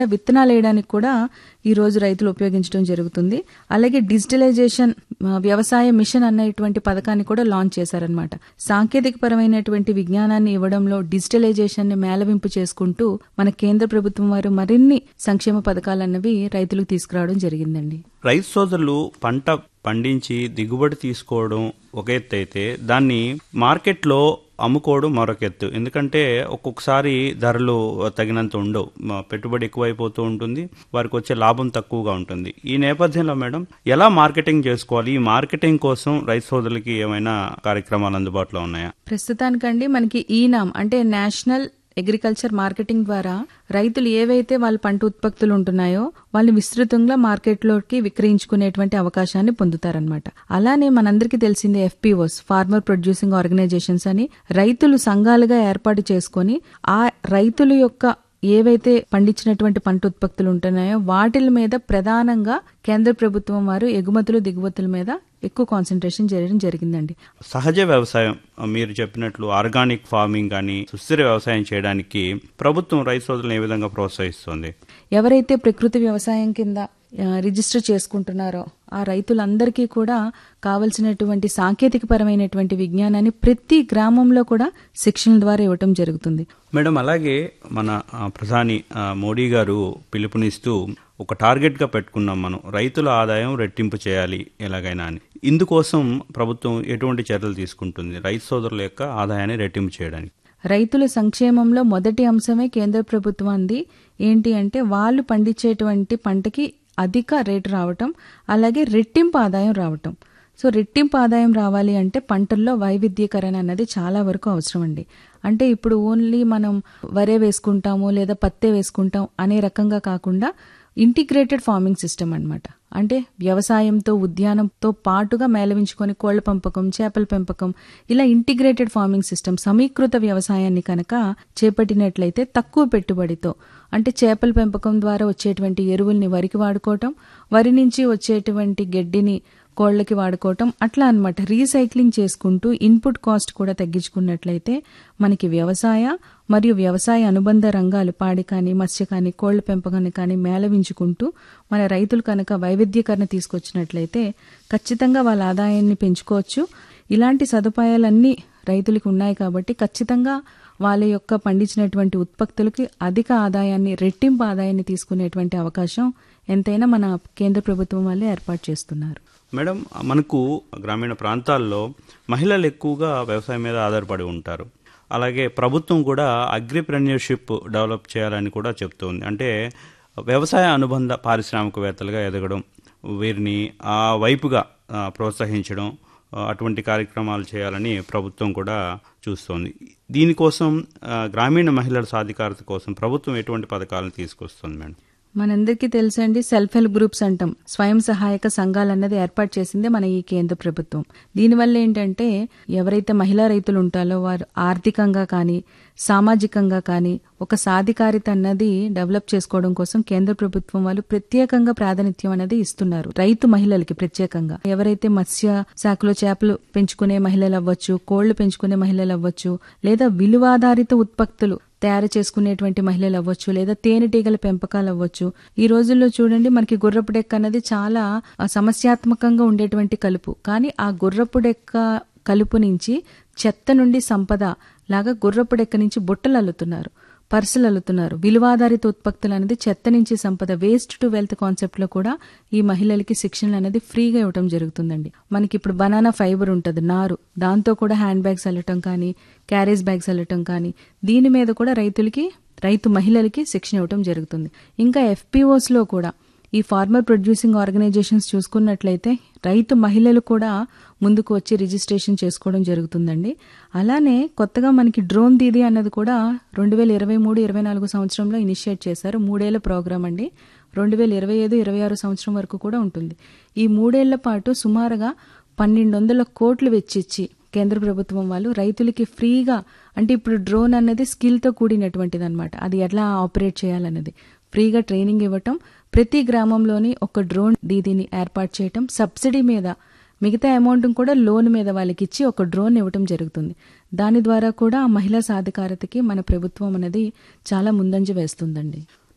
విత్తనాలు వేయడానికి కూడా ఈ రోజు రైతులు ఉపయోగించడం జరుగుతుంది అలాగే డిజిటలైజేషన్ ఆ, వ్యవసాయ మిషన్ అనేటువంటి పథకాన్ని కూడా లాంచ్ చేశారనమాట సాంకేతిక పరమైనటువంటి విజ్ఞానాన్ని ఇవ్వడంలో డిజిటలైజేషన్ ని మేళవింపు చేసుకుంటూ మన కేంద్ర ప్రభుత్వం వారు మరిన్ని సంక్షేమ పథకాలన్నవి రైతులకు తీసుకురావడం జరిగిందండి రైతు సోదరులు పంట పండించి దిగుబడి తీసుకోవడం ఒక ఎత్తు అయితే దాన్ని మార్కెట్లో అమ్ముకోవడం మరొక ఎత్తు ఎందుకంటే ఒక్కొక్కసారి ధరలు తగినంత ఉండవు మ- పెట్టుబడి ఎక్కువైపోతూ ఉంటుంది వారికి వచ్చే లాభం తక్కువగా ఉంటుంది ఈ నేపథ్యంలో మేడం ఎలా మార్కెటింగ్ చేసుకోవాలి ఈ మార్కెటింగ్ కోసం రైతు సోదరులకి ఏమైనా కార్యక్రమాలు అందుబాటులో ఉన్నాయా ప్రస్తుతానికండి మనకి ఈనామ్ అంటే నేషనల్ అగ్రికల్చర్ మార్కెటింగ్ ద్వారా రైతులు ఏవైతే వాళ్ళ పంట ఉత్పత్తులు ఉంటున్నాయో వాళ్ళు విస్తృతంగా మార్కెట్లోకి విక్రయించుకునేటువంటి అవకాశాన్ని పొందుతారనమాట అలానే మనందరికీ తెలిసిందే ఎఫ్పిఓస్ ఫార్మర్ ప్రొడ్యూసింగ్ ఆర్గనైజేషన్స్ అని రైతులు సంఘాలుగా ఏర్పాటు చేసుకొని ఆ రైతుల యొక్క ఏవైతే పండించినటువంటి పంట ఉత్పత్తులు ఉంటున్నాయో వాటిల మీద ప్రధానంగా కేంద్ర ప్రభుత్వం వారు ఎగుమతులు దిగుమతుల మీద ఎక్కువ కాన్సన్ట్రేషన్ చేయడం జరిగిందండి సహజ వ్యవసాయం మీరు చెప్పినట్లు ఆర్గానిక్ ఫార్మింగ్ కానీ సుస్థిర వ్యవసాయం చేయడానికి ప్రభుత్వం రైతు సోదరులను ఏ విధంగా ప్రోత్సహిస్తుంది ఎవరైతే ప్రకృతి వ్యవసాయం కింద ఆ, రిజిస్టర్ చేసుకుంటున్నారో ఆ రైతులందరికీ కూడా కావలసినటువంటి సాంకేతిక పరమైనటువంటి విజ్ఞానాన్ని ప్రతి గ్రామంలో కూడా శిక్షణ ద్వారా ఇవ్వటం జరుగుతుంది మేడం అలాగే మన ఆ, ప్రధాని ఆ, మోడీ గారు పిలుపునిస్తూ ఒక టార్గెట్ గా పెట్టుకున్నాం మనం రైతుల ఆదాయం రెట్టింపు చేయాలి ఎలాగైనా అని ఇందుకోసం ప్రభుత్వం ఎటువంటి చర్యలు తీసుకుంటుంది రైతు సోదరుల యొక్క ఆదాయాన్ని రెట్టింపు చేయడానికి రైతుల సంక్షేమంలో మొదటి అంశమే కేంద్ర ప్రభుత్వం అంది ఏంటి అంటే వాళ్ళు పండించేటువంటి పంటకి అధిక రేటు రావటం అలాగే రెట్టింపు ఆదాయం రావటం సో రెట్టింపు ఆదాయం రావాలి అంటే పంటల్లో వైవిధ్యీకరణ అన్నది చాలా వరకు అవసరం అండి అంటే ఇప్పుడు ఓన్లీ మనం వరే వేసుకుంటాము లేదా పత్తే వేసుకుంటాం అనే రకంగా కాకుండా ఇంటిగ్రేటెడ్ ఫార్మింగ్ సిస్టమ్ అన్నమాట అంటే వ్యవసాయంతో ఉద్యానంతో పాటుగా మేళవించుకొని కోళ్ల పెంపకం చేపల పెంపకం ఇలా ఇంటిగ్రేటెడ్ ఫార్మింగ్ సిస్టమ్ సమీకృత వ్యవసాయాన్ని కనుక చేపట్టినట్లయితే తక్కువ పెట్టుబడితో అంటే చేపల పెంపకం ద్వారా వచ్చేటువంటి ఎరువుల్ని వరికి వాడుకోవటం వరి నుంచి వచ్చేటువంటి గడ్డిని కోళ్ళకి వాడుకోవటం అట్లా అన్నమాట రీసైక్లింగ్ చేసుకుంటూ ఇన్పుట్ కాస్ట్ కూడా తగ్గించుకున్నట్లయితే మనకి వ్యవసాయ మరియు వ్యవసాయ అనుబంధ రంగాలు పాడి కానీ మత్స్య కానీ కోళ్ల పెంపకాన్ని కానీ మేళవించుకుంటూ మన రైతులు కనుక వైవిధ్యీకరణ తీసుకొచ్చినట్లయితే ఖచ్చితంగా వాళ్ళ ఆదాయాన్ని పెంచుకోవచ్చు ఇలాంటి సదుపాయాలన్నీ రైతులకు ఉన్నాయి కాబట్టి ఖచ్చితంగా వాళ్ళ యొక్క పండించినటువంటి ఉత్పత్తులకి అధిక ఆదాయాన్ని రెట్టింపు ఆదాయాన్ని తీసుకునేటువంటి అవకాశం ఎంతైనా మన కేంద్ర ప్రభుత్వం వాళ్ళే ఏర్పాటు చేస్తున్నారు మేడం మనకు గ్రామీణ ప్రాంతాల్లో మహిళలు ఎక్కువగా వ్యవసాయం మీద ఆధారపడి ఉంటారు అలాగే ప్రభుత్వం కూడా అగ్రిప్రెన్యూర్షిప్ డెవలప్ చేయాలని కూడా చెప్తుంది అంటే వ్యవసాయ అనుబంధ పారిశ్రామికవేత్తలుగా ఎదగడం వీరిని ఆ వైపుగా ఆ, ప్రోత్సహించడం ఆ, అటువంటి కార్యక్రమాలు చేయాలని ప్రభుత్వం కూడా చూస్తోంది దీనికోసం ఆ, గ్రామీణ మహిళల సాధికారత కోసం ప్రభుత్వం ఎటువంటి పథకాలను తీసుకొస్తుంది మేడం మనందరికీ తెలుసండి సెల్ఫ్ హెల్ప్ గ్రూప్స్ అంటాం స్వయం సహాయక సంఘాలు అన్నది ఏర్పాటు చేసిందే మన ఈ కేంద్ర ప్రభుత్వం దీనివల్ల ఏంటంటే ఎవరైతే మహిళా రైతులు ఉంటారో వారు ఆర్థికంగా కానీ సామాజికంగా కానీ ఒక సాధికారిత అన్నది డెవలప్ చేసుకోవడం కోసం కేంద్ర ప్రభుత్వం వాళ్ళు ప్రత్యేకంగా ప్రాధాన్యత అనేది ఇస్తున్నారు రైతు మహిళలకి ప్రత్యేకంగా ఎవరైతే మత్స్య శాఖలో చేపలు పెంచుకునే మహిళలు అవ్వచ్చు కోళ్లు పెంచుకునే మహిళలు అవ్వచ్చు లేదా విలువాధారిత ఉత్పత్తులు తయారు చేసుకునేటువంటి మహిళలు అవ్వచ్చు లేదా తేనెటీగల పెంపకాలు అవ్వచ్చు ఈ రోజుల్లో చూడండి మనకి గుర్రపు డెక్క అనేది చాలా ఆ, సమస్యాత్మకంగా ఉండేటువంటి కలుపు కానీ ఆ గుర్రపు డెక్క కలుపు నుంచి చెత్త నుండి సంపద లాగా గుర్రపు డెక్క నుంచి బుట్టలు అల్లుతున్నారు పర్సులు అల్లుతున్నారు విలువాధారిత ఉత్పత్తులు అనేది చెత్త నుంచి సంపద వేస్ట్ టు వెల్త్ కాన్సెప్ట్ లో కూడా ఈ మహిళలకి శిక్షణ అనేది ఫ్రీగా ఇవ్వడం జరుగుతుందండి మనకి ఇప్పుడు బనానా ఫైబర్ ఉంటుంది నారు దాంతో కూడా హ్యాండ్ బ్యాగ్స్ అల్లటం కానీ క్యారేజ్ బ్యాగ్స్ అల్లటం కానీ దీని మీద కూడా రైతులకి రైతు మహిళలకి శిక్షణ ఇవ్వడం జరుగుతుంది ఇంకా ఎఫ్పిఓస్ లో కూడా ఈ ఫార్మర్ ప్రొడ్యూసింగ్ ఆర్గనైజేషన్స్ చూసుకున్నట్లయితే రైతు మహిళలు కూడా ముందుకు వచ్చి రిజిస్ట్రేషన్ చేసుకోవడం జరుగుతుందండి అలానే కొత్తగా మనకి డ్రోన్ దీది అన్నది కూడా రెండు వేల ఇరవై మూడు ఇరవై నాలుగు సంవత్సరంలో ఇనిషియేట్ చేశారు మూడేళ్ల ప్రోగ్రామ్ అండి రెండు వేల ఇరవై ఐదు ఇరవై ఆరు సంవత్సరం వరకు కూడా ఉంటుంది ఈ మూడేళ్ల పాటు సుమారుగా పన్నెండు వందల కోట్లు వెచ్చిచ్చి కేంద్ర ప్రభుత్వం వాళ్ళు రైతులకి ఫ్రీగా అంటే ఇప్పుడు డ్రోన్ అన్నది స్కిల్తో కూడినటువంటిది అనమాట అది ఎలా ఆపరేట్ చేయాలన్నది ఫ్రీగా ట్రైనింగ్ ఇవ్వటం ప్రతి గ్రామంలోని ఒక డ్రోన్ దీదీని ఏర్పాటు చేయటం సబ్సిడీ మీద మిగతా అమౌంట్ కూడా లోన్ మీద వాళ్ళకి ఇచ్చి ఒక డ్రోన్ ఇవ్వటం జరుగుతుంది దాని ద్వారా కూడా ఆ మహిళా సాధికారతకి మన ప్రభుత్వం అనేది చాలా ముందంజ వేస్తుందండి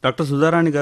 డాక్టర్ సుధారాణి గారు